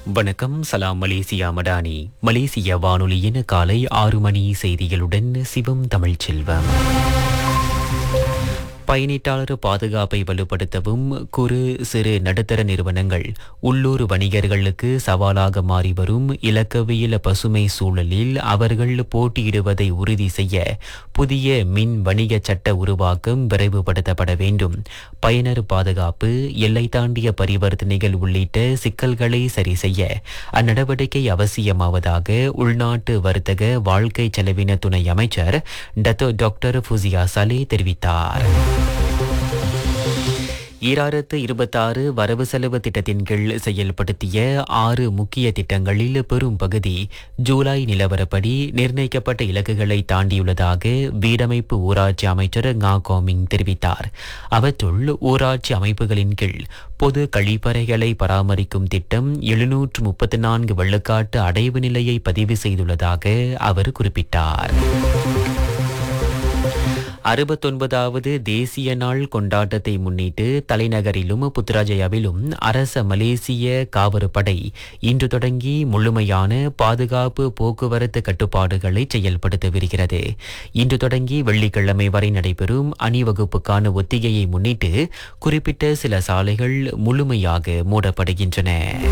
வணக்கம் சலாம் மலேசியா மடானி மலேசிய வானொலியின் காலை ஆறு மணி செய்திகளுடன் சிவம் தமிழ்ச்செல்வம் பயணீட்டாளர் பாதுகாப்பை வலுப்படுத்தவும் குறு சிறு நடுத்தர நிறுவனங்கள் உள்ளூர் வணிகர்களுக்கு சவாலாக மாறி வரும் இலக்கவியல் பசுமை சூழலில் அவர்கள் போட்டியிடுவதை உறுதி செய்ய புதிய மின் வணிக சட்ட உருவாக்கம் விரைவுபடுத்தப்பட வேண்டும் பயனர் பாதுகாப்பு எல்லை தாண்டிய பரிவர்த்தனைகள் உள்ளிட்ட சிக்கல்களை சரி செய்ய அந்நடவடிக்கை அவசியமாவதாக உள்நாட்டு வர்த்தக வாழ்க்கை செலவின துணை அமைச்சர் டத்தோ டாக்டர் ஃபுசியா சலே தெரிவித்தார் ஈராயிரத்து இருபத்தாறு வரவு செலவு திட்டத்தின் கீழ் செயல்படுத்திய ஆறு முக்கிய திட்டங்களில் பெரும் பகுதி ஜூலை நிலவரப்படி நிர்ணயிக்கப்பட்ட இலக்குகளை தாண்டியுள்ளதாக வீடமைப்பு ஊராட்சி அமைச்சர் ngா கோமிங் தெரிவித்தார் அவற்றுள் ஊராட்சி அமைப்புகளின் கீழ் பொது கழிப்பறைகளை பராமரிக்கும் திட்டம் எழுநூற்று முப்பத்தி நான்கு வெள்ளக்காட்டு அடைவு நிலையை பதிவு செய்துள்ளதாக அவர் குறிப்பிட்டார் அறுபத்தொன்பதாவது தேசிய நாள் கொண்டாட்டத்தை முன்னிட்டு தலைநகரிலும் புத்ராஜயாவிலும் அரச மலேசிய காவற்படை இன்று தொடங்கி முழுமையான பாதுகாப்பு போக்குவரத்து கட்டுப்பாடுகளை செயல்படுத்தவிருக்கிறது இன்று தொடங்கி வெள்ளிக்கிழமை வரை நடைபெறும் அணிவகுப்புக்கான ஒத்திகையை முன்னிட்டு குறிப்பிட்ட சில சாலைகள் முழுமையாக மூடப்படுகின்றன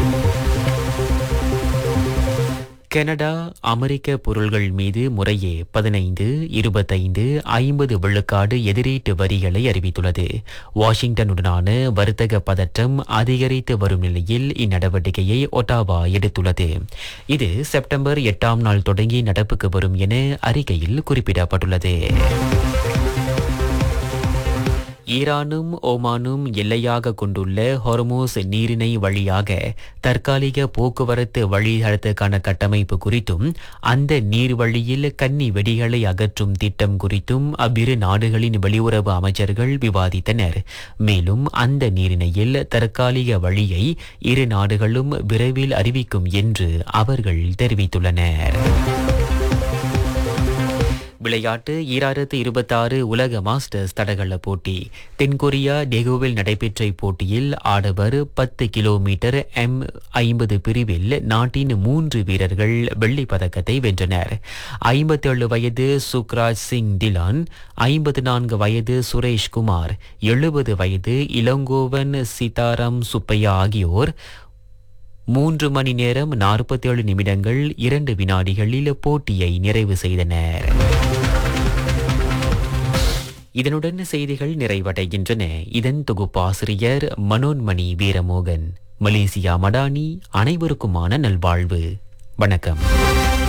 கனடா அமெரிக்க பொருள்கள் மீது முறையே பதினைந்து இருபத்தைந்து ஐம்பது விழுக்காடு எதிரீட்டு வரிகளை அறிவித்துள்ளது வாஷிங்டனுடனான வர்த்தக பதற்றம் அதிகரித்து வரும் நிலையில் இந்நடவடிக்கையை ஒட்டாவா எடுத்துள்ளது இது செப்டம்பர் எட்டாம் நாள் தொடங்கி நடப்புக்கு வரும் என அறிக்கையில் குறிப்பிடப்பட்டுள்ளது ஈரானும் ஓமானும் எல்லையாக கொண்டுள்ள ஹொர்மோஸ் நீரிணை வழியாக தற்காலிக போக்குவரத்து வழித்தடத்துக்கான கட்டமைப்பு குறித்தும் அந்த நீர்வழியில் கன்னி வெடிகளை அகற்றும் திட்டம் குறித்தும் அவ்விரு நாடுகளின் வெளியுறவு அமைச்சர்கள் விவாதித்தனர் மேலும் அந்த நீரிணையில் தற்காலிக வழியை இரு நாடுகளும் விரைவில் அறிவிக்கும் என்று அவர்கள் தெரிவித்துள்ளனர் விளையாட்டு ஈராயிரத்து இருபத்தாறு உலக மாஸ்டர்ஸ் தடகள போட்டி தென்கொரியா டெகோவில் நடைபெற்ற இப்போட்டியில் ஆடவர் பத்து கிலோமீட்டர் எம் ஐம்பது பிரிவில் நாட்டின் மூன்று வீரர்கள் வெள்ளிப் பதக்கத்தை வென்றனர் ஐம்பத்தேழு வயது சுக்ராஜ் சிங் திலான் ஐம்பத்து நான்கு வயது சுரேஷ் குமார் எழுபது வயது இளங்கோவன் சீதாராம் சுப்பையா ஆகியோர் மூன்று மணி நேரம் நாற்பத்தேழு நிமிடங்கள் இரண்டு வினாடிகளில் போட்டியை நிறைவு செய்தனர் இதனுடன் செய்திகள் நிறைவடைகின்றன இதன் தொகுப்பாசிரியர் மனோன்மணி வீரமோகன் மலேசியா மடானி அனைவருக்குமான நல்வாழ்வு வணக்கம்